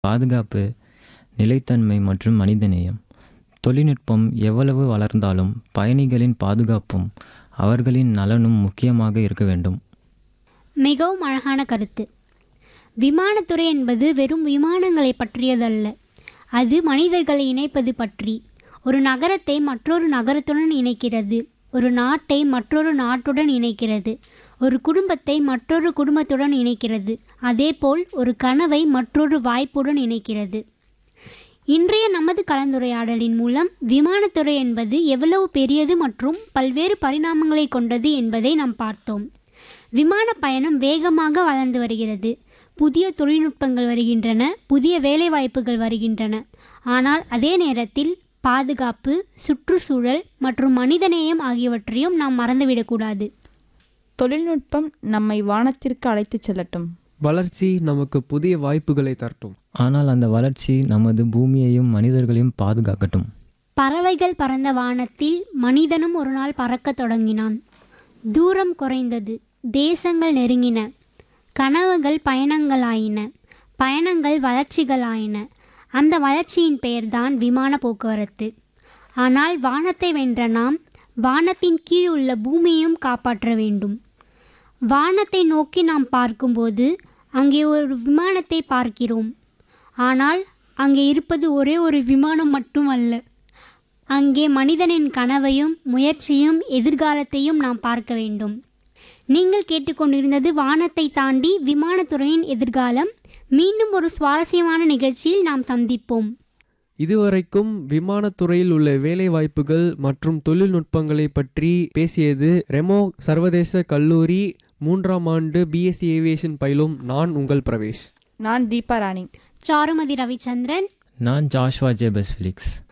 பாதுகாப்பு நிலைத்தன்மை மற்றும் மனிதநேயம் தொழில்நுட்பம் எவ்வளவு வளர்ந்தாலும் பயணிகளின் பாதுகாப்பும் அவர்களின் நலனும் முக்கியமாக இருக்க வேண்டும் மிகவும் அழகான கருத்து விமானத்துறை என்பது வெறும் விமானங்களை பற்றியதல்ல அது மனிதர்களை இணைப்பது பற்றி ஒரு நகரத்தை மற்றொரு நகரத்துடன் இணைக்கிறது ஒரு நாட்டை மற்றொரு நாட்டுடன் இணைக்கிறது ஒரு குடும்பத்தை மற்றொரு குடும்பத்துடன் இணைக்கிறது அதேபோல் ஒரு கனவை மற்றொரு வாய்ப்புடன் இணைக்கிறது இன்றைய நமது கலந்துரையாடலின் மூலம் விமானத்துறை என்பது எவ்வளவு பெரியது மற்றும் பல்வேறு பரிணாமங்களை கொண்டது என்பதை நாம் பார்த்தோம் விமான பயணம் வேகமாக வளர்ந்து வருகிறது புதிய தொழில்நுட்பங்கள் வருகின்றன புதிய வேலைவாய்ப்புகள் வருகின்றன ஆனால் அதே நேரத்தில் பாதுகாப்பு சுற்றுச்சூழல் மற்றும் மனிதநேயம் ஆகியவற்றையும் நாம் மறந்துவிடக்கூடாது தொழில்நுட்பம் நம்மை வானத்திற்கு அழைத்துச் செல்லட்டும் வளர்ச்சி நமக்கு புதிய வாய்ப்புகளை தரட்டும் ஆனால் அந்த வளர்ச்சி நமது பூமியையும் மனிதர்களையும் பாதுகாக்கட்டும் பறவைகள் பறந்த வானத்தில் மனிதனும் ஒரு நாள் பறக்கத் தொடங்கினான் தூரம் குறைந்தது தேசங்கள் நெருங்கின கனவுகள் பயணங்களாயின பயணங்கள் வளர்ச்சிகளாயின அந்த வளர்ச்சியின் பெயர்தான் விமான போக்குவரத்து ஆனால் வானத்தை வென்ற நாம் வானத்தின் கீழ் உள்ள பூமியையும் காப்பாற்ற வேண்டும் வானத்தை நோக்கி நாம் பார்க்கும்போது அங்கே ஒரு விமானத்தை பார்க்கிறோம் ஆனால் அங்கே இருப்பது ஒரே ஒரு விமானம் மட்டுமல்ல அங்கே மனிதனின் கனவையும் முயற்சியும் எதிர்காலத்தையும் நாம் பார்க்க வேண்டும் நீங்கள் கேட்டுக்கொண்டிருந்தது வானத்தை தாண்டி விமானத்துறையின் எதிர்காலம் மீண்டும் ஒரு சுவாரஸ்யமான நிகழ்ச்சியில் நாம் சந்திப்போம் இதுவரைக்கும் விமானத்துறையில் உள்ள வேலைவாய்ப்புகள் மற்றும் தொழில்நுட்பங்களை பற்றி பேசியது ரெமோ சர்வதேச கல்லூரி மூன்றாம் ஆண்டு பிஎஸ்சி ஏவியேஷன் பயிலும் நான் உங்கள் பிரவேஷ் நான் தீபா ராணி சாருமதி ரவிச்சந்திரன் நான் ஜாஷ்வா ஜேபஸ் ஃபிலிக்ஸ்